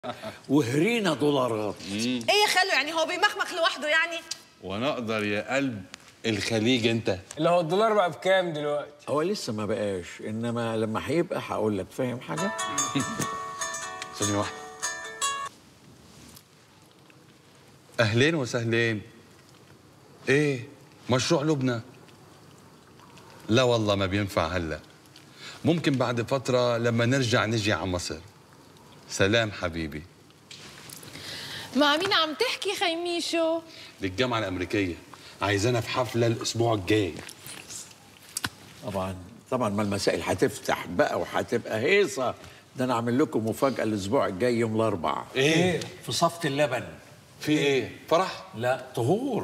وهرينا دولارات ايه يا خلو يعني هو بيمخمخ لوحده يعني وانا اقدر يا قلب الخليج انت اللي هو الدولار بقى بكام دلوقتي؟ هو لسه ما بقاش انما لما هيبقى هقول لك فاهم حاجه ثانية واحدة أهلين وسهلين إيه مشروع لبنى لا والله ما بينفع هلا ممكن بعد فترة لما نرجع نجي على مصر سلام حبيبي مع مين عم تحكي خيميشو؟ للجامعة الأمريكية عايزانا في حفلة الأسبوع الجاي طبعا طبعا ما المسائل هتفتح بقى وهتبقى هيصه ده انا اعمل لكم مفاجاه الاسبوع الجاي يوم الاربعاء إيه في صفة اللبن في إيه فرح لا طهور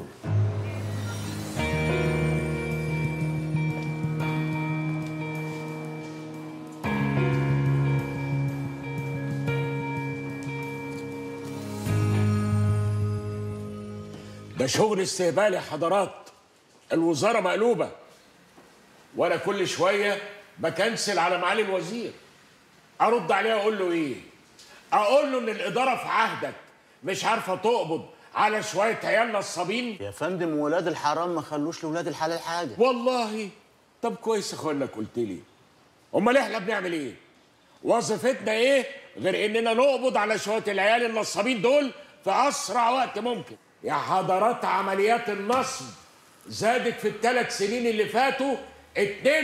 ده شغل استهبال يا حضرات الوزارة مقلوبة وأنا كل شوية بكنسل على معالي الوزير أرد عليه أقول له إيه؟ أقول له إن الإدارة في عهدك مش عارفة تقبض على شوية عيال نصابين يا فندم ولاد الحرام ما خلوش لولاد الحلال حاجه والله طب كويس يا اخويا انك قلت لي امال احنا بنعمل ايه وظيفتنا ايه غير اننا نقبض على شويه العيال النصابين دول في اسرع وقت ممكن يا حضرات عمليات النصب زادت في الثلاث سنين اللي فاتوا 52%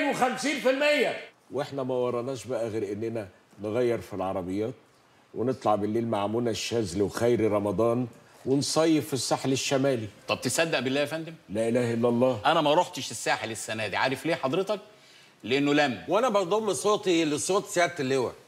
واحنا ما وراناش بقى غير اننا نغير في العربيات ونطلع بالليل مع منى الشاذلي وخيري رمضان ونصيف في الساحل الشمالي طب تصدق بالله يا فندم لا اله الا الله انا ما رحتش الساحل السنه دي عارف ليه حضرتك لانه لم وانا بضم صوتي لصوت سياده اللواء